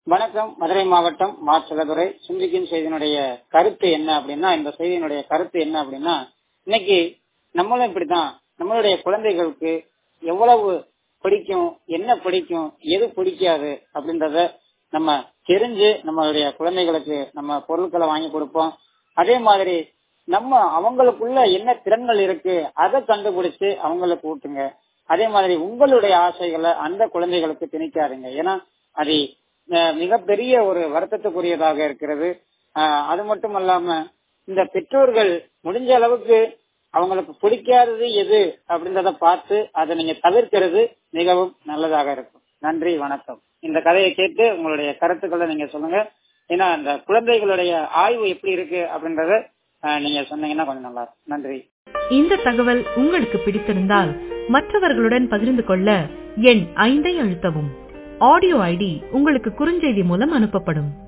வணக்கம் மதுரை மாவட்டம் மாச்சலதுரை சிந்திக்கும் செய்தியினுடைய கருத்து என்ன அப்படின்னா இந்த செய்தியினுடைய கருத்து என்ன அப்படின்னா இன்னைக்கு நம்மளும் இப்படிதான் நம்மளுடைய குழந்தைகளுக்கு எவ்வளவு பிடிக்கும் என்ன பிடிக்கும் எது பிடிக்காது அப்படின்றத நம்ம தெரிஞ்சு நம்மளுடைய குழந்தைகளுக்கு நம்ம பொருட்களை வாங்கி கொடுப்போம் அதே மாதிரி நம்ம அவங்களுக்குள்ள என்ன திறன்கள் இருக்கு அதை கண்டுபிடிச்சு அவங்களுக்கு ஊட்டுங்க அதே மாதிரி உங்களுடைய ஆசைகளை அந்த குழந்தைகளுக்கு திணிக்காதுங்க ஏன்னா அது அஹ், மிகப்பெரிய ஒரு வருத்தத்துக்குரியதாக இருக்கிறது அஹ், அது மட்டும் அல்லாம இந்த பெற்றோர்கள் முடிஞ்ச அளவுக்கு அவங்களுக்கு பிடிக்காதது எது அப்படின்றத பார்த்து அதை நீங்க தவிர்க்கிறது மிகவும் நல்லதாக இருக்கும் நன்றி வணக்கம் இந்த கதையை கேட்டு உங்களுடைய கருத்துக்களை நீங்க சொல்லுங்க ஏன்னா அந்த குழந்தைகளுடைய ஆய்வு எப்படி இருக்கு அப்படின்றத அஹ், நீங்க சொன்னீங்கன்னா கொஞ்சம் நல்லா இருக்கும் நன்றி இந்த தகவல் உங்களுக்கு பிடித்திருந்தால் மற்றவர்களுடன் பகிர்ந்து கொள்ள எண் ஐந்தை அழுத்தவும் ஆடியோ ஐடி உங்களுக்கு குறுஞ்செய்தி மூலம் அனுப்பப்படும்